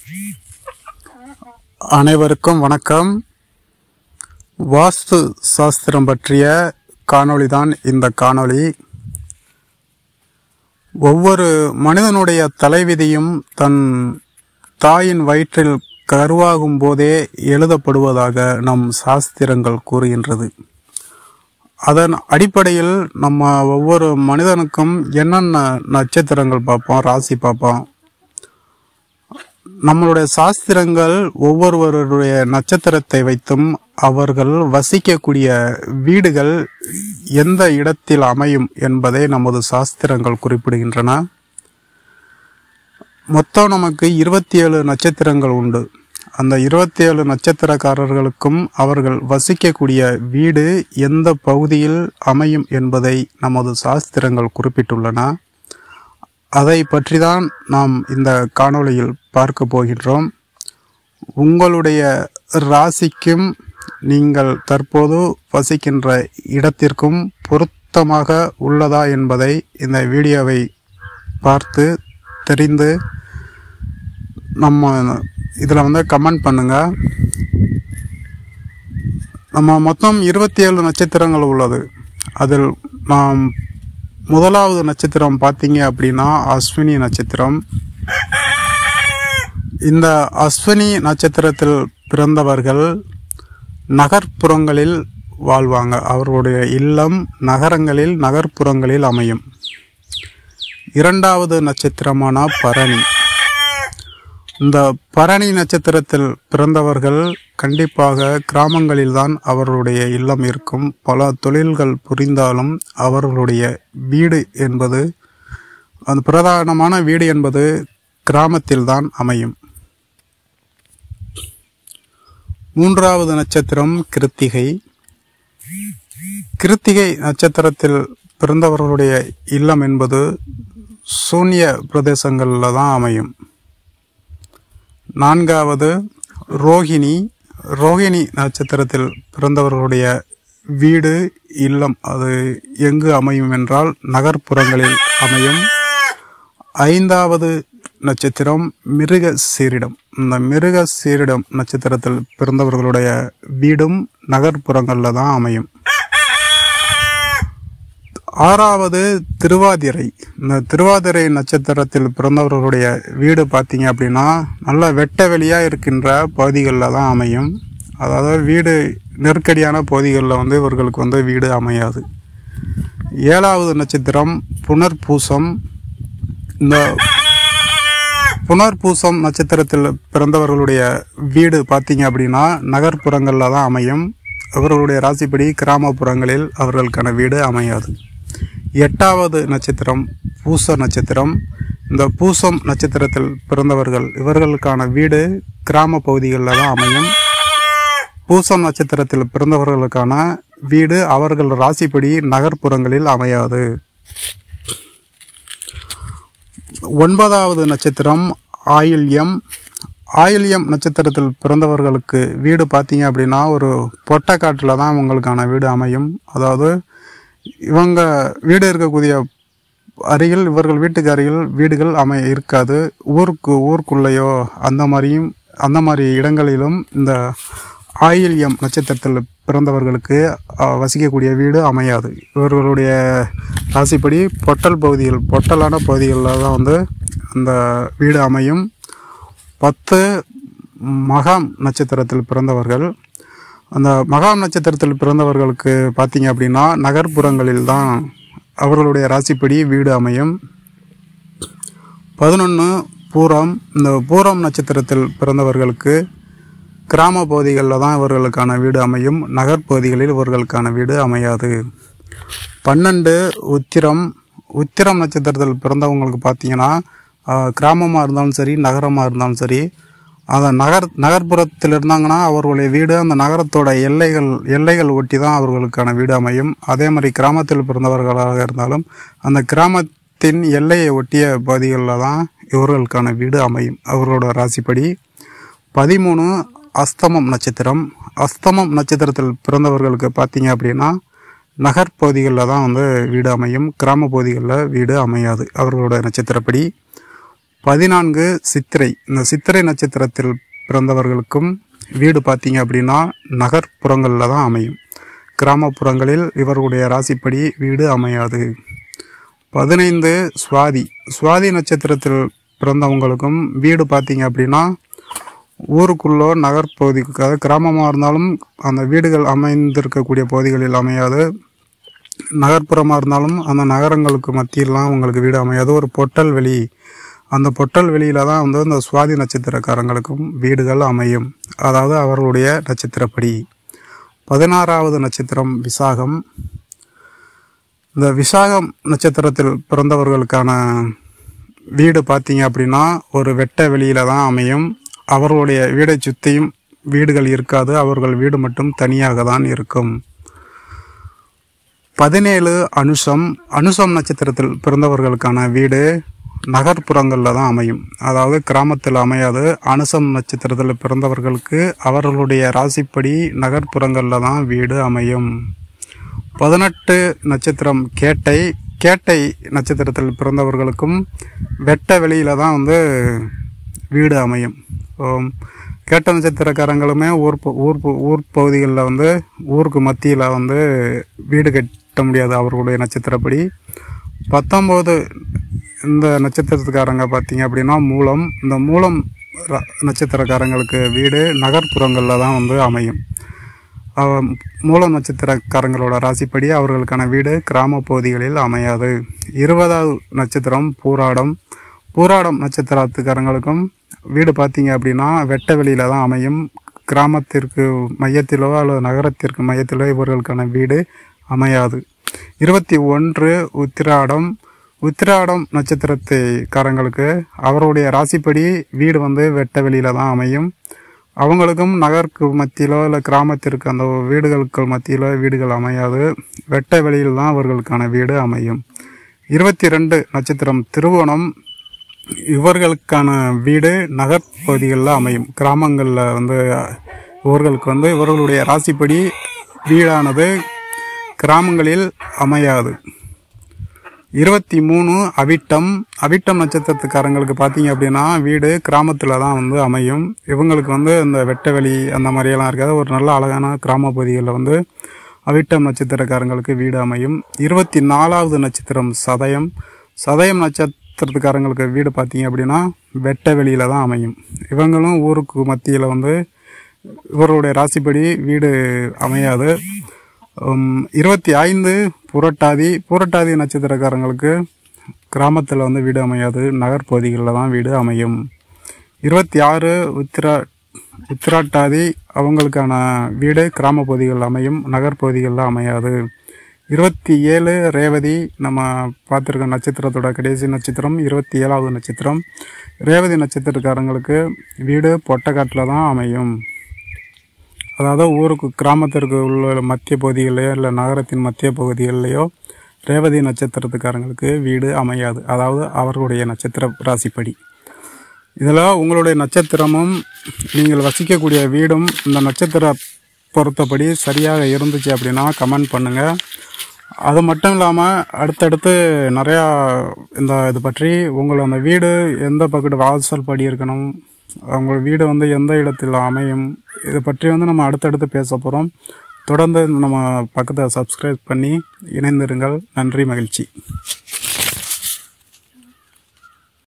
அனைவருக்கும் வணக்கம் வாஸ்து சாஸ்திரம் பற்றிய காணொளி தான் இந்த காணொளி ஒவ்வொரு மனிதனுடைய தலைவிதியும் தன் தாயின் வயிற்றில் கருவாகும் போதே எழுதப்படுவதாக நம் சாஸ்திரங்கள் கூறுகின்றது அதன் அடிப்படையில் நம்ம ஒவ்வொரு மனிதனுக்கும் என்னென்ன நட்சத்திரங்கள் பார்ப்போம் ராசி பார்ப்போம் நம்மளுடைய சாஸ்திரங்கள் ஒவ்வொருவருடைய நட்சத்திரத்தை வைத்தும் அவர்கள் வசிக்கக்கூடிய வீடுகள் எந்த இடத்தில் அமையும் என்பதை நமது சாஸ்திரங்கள் குறிப்பிடுகின்றன மொத்தம் நமக்கு இருபத்தி ஏழு நட்சத்திரங்கள் உண்டு அந்த இருபத்தி ஏழு நட்சத்திரக்காரர்களுக்கும் அவர்கள் வசிக்கக்கூடிய வீடு எந்த பகுதியில் அமையும் என்பதை நமது சாஸ்திரங்கள் குறிப்பிட்டுள்ளன அதை பற்றி தான் நாம் இந்த காணொளியில் பார்க்க போகின்றோம் உங்களுடைய ராசிக்கும் நீங்கள் தற்போது வசிக்கின்ற இடத்திற்கும் பொருத்தமாக உள்ளதா என்பதை இந்த வீடியோவை பார்த்து தெரிந்து நம்ம இதில் வந்து கமெண்ட் பண்ணுங்க நம்ம மொத்தம் இருபத்தி ஏழு நட்சத்திரங்கள் உள்ளது அதில் நாம் முதலாவது நட்சத்திரம் பார்த்தீங்க அப்படின்னா அஸ்வினி நட்சத்திரம் இந்த அஸ்வினி நட்சத்திரத்தில் பிறந்தவர்கள் நகர்ப்புறங்களில் வாழ்வாங்க அவர்களுடைய இல்லம் நகரங்களில் நகர்ப்புறங்களில் அமையும் இரண்டாவது நட்சத்திரமான பரணி இந்த பரணி நட்சத்திரத்தில் பிறந்தவர்கள் கண்டிப்பாக கிராமங்களில்தான் அவர்களுடைய இல்லம் இருக்கும் பல தொழில்கள் புரிந்தாலும் அவர்களுடைய வீடு என்பது அந்த பிரதானமான வீடு என்பது கிராமத்தில்தான் அமையும் மூன்றாவது நட்சத்திரம் கிருத்திகை கிருத்திகை நட்சத்திரத்தில் பிறந்தவர்களுடைய இல்லம் என்பது சூன்ய பிரதேசங்களில் தான் அமையும் நான்காவது ரோகிணி ரோகிணி நட்சத்திரத்தில் பிறந்தவர்களுடைய வீடு இல்லம் அது எங்கு அமையும் என்றால் நகர்ப்புறங்களில் அமையும் ஐந்தாவது நட்சத்திரம் மிருக சீரிடம் இந்த மிருக சீரிடம் நட்சத்திரத்தில் பிறந்தவர்களுடைய வீடும் நகர்ப்புறங்களில் தான் அமையும் ஆறாவது திருவாதிரை இந்த திருவாதிரை நட்சத்திரத்தில் பிறந்தவர்களுடைய வீடு பார்த்தீங்க அப்படின்னா நல்ல வெட்ட வெளியாக இருக்கின்ற பகுதிகளில் தான் அமையும் அதாவது வீடு நெருக்கடியான பகுதிகளில் வந்து இவர்களுக்கு வந்து வீடு அமையாது ஏழாவது நட்சத்திரம் புனர்பூசம் இந்த புனர்பூசம் நட்சத்திரத்தில் பிறந்தவர்களுடைய வீடு பார்த்தீங்க அப்படின்னா நகர்ப்புறங்களில் தான் அமையும் அவர்களுடைய ராசிப்படி கிராமப்புறங்களில் அவர்களுக்கான வீடு அமையாது எட்டாவது நட்சத்திரம் பூச நட்சத்திரம் இந்த பூசம் நட்சத்திரத்தில் பிறந்தவர்கள் இவர்களுக்கான வீடு கிராம பகுதிகளில் தான் அமையும் பூசம் நட்சத்திரத்தில் பிறந்தவர்களுக்கான வீடு அவர்கள் ராசிப்படி நகர்ப்புறங்களில் அமையாது ஒன்பதாவது நட்சத்திரம் ஆயில்யம் ஆயில்யம் நட்சத்திரத்தில் பிறந்தவர்களுக்கு வீடு பார்த்தீங்க அப்படின்னா ஒரு பொட்டக்காட்டில் தான் உங்களுக்கான வீடு அமையும் அதாவது இவங்க வீடு இருக்கக்கூடிய அருகில் இவர்கள் வீட்டுக்கு அருகில் வீடுகள் அமை இருக்காது ஊருக்கு ஊருக்குள்ளேயோ அந்த மாதிரியும் அந்த மாதிரி இடங்களிலும் இந்த ஆயில்யம் நட்சத்திரத்தில் பிறந்தவர்களுக்கு அஹ், வசிக்கக்கூடிய வீடு அமையாது இவர்களுடைய ராசிப்படி பொட்டல் பகுதிகள் பொட்டலான பகுதிகளில் தான் வந்து அந்த வீடு அமையும் பத்து மகாம் நட்சத்திரத்தில் பிறந்தவர்கள் அந்த மகாம் நட்சத்திரத்தில் பிறந்தவர்களுக்கு பார்த்தீங்க அப்படின்னா நகர்ப்புறங்களில் தான் அவர்களுடைய ராசிப்படி வீடு அமையும் பதினொன்று பூரம் இந்த பூரம் நட்சத்திரத்தில் பிறந்தவர்களுக்கு கிராம பகுதிகளில் தான் இவர்களுக்கான வீடு அமையும் நகர்ப்பகுதிகளில் இவர்களுக்கான வீடு அமையாது பன்னெண்டு உத்திரம் உத்திரம் நட்சத்திரத்தில் பிறந்தவங்களுக்கு பார்த்தீங்கன்னா கிராமமாக இருந்தாலும் சரி நகரமாக இருந்தாலும் சரி அந்த நகர் நகர்ப்புறத்தில் இருந்தாங்கன்னா அவர்களுடைய வீடு அந்த நகரத்தோட எல்லைகள் எல்லைகள் ஒட்டி தான் அவர்களுக்கான வீடு அமையும் அதே மாதிரி கிராமத்தில் பிறந்தவர்களாக இருந்தாலும் அந்த கிராமத்தின் எல்லையை ஒட்டிய பகுதிகளில் தான் இவர்களுக்கான வீடு அமையும் அவர்களோட ராசிப்படி பதிமூணு அஸ்தமம் நட்சத்திரம் அஸ்தமம் நட்சத்திரத்தில் பிறந்தவர்களுக்கு பார்த்தீங்க அப்படின்னா நகர்ப்பகுதிகளில் தான் வந்து வீடு அமையும் கிராம பகுதிகளில் வீடு அமையாது அவர்களோட நட்சத்திரப்படி பதினான்கு சித்திரை இந்த சித்திரை நட்சத்திரத்தில் பிறந்தவர்களுக்கும் வீடு பார்த்தீங்க அப்படின்னா நகர்ப்புறங்களில் தான் அமையும் கிராமப்புறங்களில் இவர்களுடைய ராசிப்படி வீடு அமையாது பதினைந்து சுவாதி சுவாதி நட்சத்திரத்தில் பிறந்தவங்களுக்கும் வீடு பார்த்தீங்க அப்படின்னா ஊருக்குள்ளோ நகர்ப்பகுதிக்கு அதாவது கிராமமாக இருந்தாலும் அந்த வீடுகள் அமைந்திருக்கக்கூடிய பகுதிகளில் அமையாது நகர்ப்புறமாக இருந்தாலும் அந்த நகரங்களுக்கு மத்தியிலாம் உங்களுக்கு வீடு அமையாது ஒரு பொட்டல் வெளி அந்த பொட்டல் வெளியில தான் வந்து இந்த சுவாதி நட்சத்திரக்காரங்களுக்கும் வீடுகள் அமையும் அதாவது அவர்களுடைய நட்சத்திரப்படி பதினாறாவது நட்சத்திரம் விசாகம் இந்த விசாகம் நட்சத்திரத்தில் பிறந்தவர்களுக்கான வீடு பார்த்தீங்க அப்படின்னா ஒரு வெட்ட வெளியில தான் அமையும் அவர்களுடைய வீடை சுற்றியும் வீடுகள் இருக்காது அவர்கள் வீடு மட்டும் தனியாக தான் இருக்கும் பதினேழு அனுஷம் அனுஷம் நட்சத்திரத்தில் பிறந்தவர்களுக்கான வீடு நகர்ப்புறங்களில் தான் அமையும் அதாவது கிராமத்தில் அமையாது அனுசம் நட்சத்திரத்தில் பிறந்தவர்களுக்கு அவர்களுடைய ராசிப்படி நகர்ப்புறங்களில் தான் வீடு அமையும் பதினெட்டு நட்சத்திரம் கேட்டை கேட்டை நட்சத்திரத்தில் பிறந்தவர்களுக்கும் வெட்ட வெளியில தான் வந்து வீடு அமையும் ஓம், கேட்ட நட்சத்திரக்காரங்களுமே ஊர் ப- ஊர் ப- ஊர் பகுதிகளில் வந்து ஊருக்கு மத்தியில் வந்து வீடு கட்ட முடியாது அவர்களுடைய நட்சத்திரப்படி பத்தொம்போது இந்த நட்சத்திரத்துக்காரங்க பார்த்தீங்க அப்படின்னா மூலம் இந்த மூலம் ர- நட்சத்திரக்காரங்களுக்கு வீடு நகர்ப்புறங்களில் தான் வந்து அமையும் அவ- மூலம் நட்சத்திரக்காரங்களோட ராசிப்படி அவர்களுக்கான வீடு கிராம பகுதிகளில் அமையாது இருபதாவது நட்சத்திரம் பூராடம் பூராடம் நட்சத்திரத்துக்காரங்களுக்கும் வீடு பார்த்தீங்க அப்படின்னா வெட்ட வெளியில தான் அமையும் கிராமத்திற்கு மையத்திலோ அல்லது நகரத்திற்கு மையத்திலோ இவர்களுக்கான வீடு அமையாது இருபத்தி ஒன்று உத்திராடம் உத்திராடம் நட்சத்திரத்துக்காரங்களுக்கு அவருடைய ராசிப்படி வீடு வந்து வெட்ட வெளியில தான் அமையும் அவங்களுக்கும் நகருக்கு மத்தியிலோ இல்லை கிராமத்திற்கு அந்த வீடுகளுக்கு மத்தியிலோ வீடுகள் அமையாது வெட்ட வெளியில் தான் அவர்களுக்கான வீடு அமையும் இருபத்தி ரெண்டு நட்சத்திரம் திருவோணம் இவர்களுக்கான வீடு நகர்ப்பகுதிகளில் அமையும் கிராமங்களில் வந்து இவர்களுக்கு வந்து இவர்களுடைய ராசிப்படி வீடானது கிராமங்களில் அமையாது இருபத்தி மூணு அவிட்டம் அவிட்டம் நட்சத்திரத்துக்காரங்களுக்கு பார்த்தீங்க அப்படின்னா வீடு கிராமத்தில் தான் வந்து அமையும் இவங்களுக்கு வந்து இந்த வெட்டவெளி அந்த மாதிரியெல்லாம் இருக்காது ஒரு நல்ல அழகான கிராம பகுதிகளில் வந்து அவிட்டம் நட்சத்திரக்காரங்களுக்கு வீடு அமையும் இருபத்தி நாலாவது நட்சத்திரம் சதயம் சதயம் நட்சத்திரத்துக்காரங்களுக்கு வீடு பார்த்தீங்க அப்படின்னா வெட்ட வெளியில தான் அமையும் இவங்களும் ஊருக்கு மத்தியில் வந்து இவர்களுடைய ராசிப்படி வீடு அமையாது உம், இருபத்தி ஐந்து புரட்டாதி புரட்டாதி நட்சத்திரக்காரங்களுக்கு கிராமத்தில் வந்து வீடு அமையாது நகர்ப்பகுதிகளில் தான் வீடு அமையும் இருபத்தி ஆறு உத்திரா உத்திராட்டாதி அவங்களுக்கான வீடு கிராம பகுதிகளில் அமையும் நகர்ப்பகுதிகளில் அமையாது இருபத்தி ஏழு ரேவதி நம்ம பார்த்துருக்க நட்சத்திரத்தோட கடைசி நட்சத்திரம் இருபத்தி ஏழாவது நட்சத்திரம் ரேவதி நட்சத்திரக்காரங்களுக்கு வீடு பொட்டக்காட்டில் தான் அமையும் அதாவது ஊருக்கு கிராமத்திற்கு உள்ள மத்திய பகுதிகளிலையோ இல்லை நகரத்தின் மத்திய பகுதிகளிலேயோ ரேவதி நட்சத்திரத்துக்காரங்களுக்கு வீடு அமையாது அதாவது அவர்களுடைய நட்சத்திர ராசிப்படி இதில் உங்களுடைய நட்சத்திரமும் நீங்கள் வசிக்கக்கூடிய வீடும் இந்த நட்சத்திர பொறுத்தபடி சரியாக இருந்துச்சு அப்படின்னா கமெண்ட் பண்ணுங்கள் அது மட்டும் இல்லாமல் அடுத்தடுத்து நிறையா இந்த இது பற்றி உங்களை அந்த வீடு எந்த பக்கத்து வாசல் படி இருக்கணும் அவங்க வீடு வந்து எந்த இடத்தில் அமையும் இதை பற்றி வந்து நம்ம அடுத்தடுத்து பேச போகிறோம் தொடர்ந்து நம்ம பக்கத்தை சப்ஸ்கிரைப் பண்ணி இணைந்திருங்கள் நன்றி மகிழ்ச்சி